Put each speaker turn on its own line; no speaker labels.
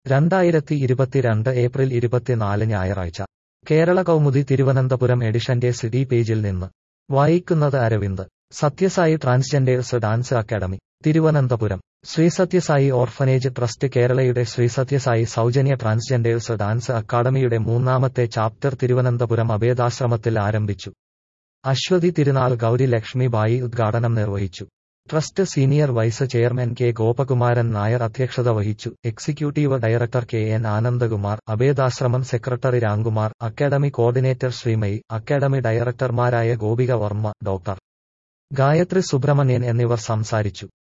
രണ്ടായിരത്തി ഇരുപത്തിരണ്ട് ഏപ്രിൽ ഇരുപത്തിനാല് ഞായറാഴ്ച കേരള കൗമുദി തിരുവനന്തപുരം എഡിഷന്റെ സിഡി പേജിൽ നിന്ന് വായിക്കുന്നത് Aravind Sathyasai transgenders dance academy Thiruvananthapuram Shri Sathyasai orphanage trust കേരളയുടെ ശ്രീ സത്യസായി സൗജന്യ ട്രാൻസ്ജെൻഡേഴ്സ് ഡാൻസ് അക്കാദമിയുടെ മൂന്നാമത്തെ ചാപ്റ്റർ തിരുവനന്തപുരം അഭേദാശ്രമത്തിൽ ആരംഭിച്ചു അശ്വതി തിരുനാൾ ഗൗരി ലക്ഷ്മി ബായി ഉദ്ഘാടനം നിർവഹിച്ചു trust senior vice chairman K Gopakumaran Nair അധ്യക്ഷത വഹിച്ചു executive director K N Anandakumar Abhedashramam secretary Ramkumar academy coordinator Sreemayi academy ഡയറക്ടർമാരായ ഗോപിക വർമ്മ ഡോക്ടർ ഗായത്രി സുബ്രഹ്മണ്യൻ എന്നിവർ സംസാരിച്ചു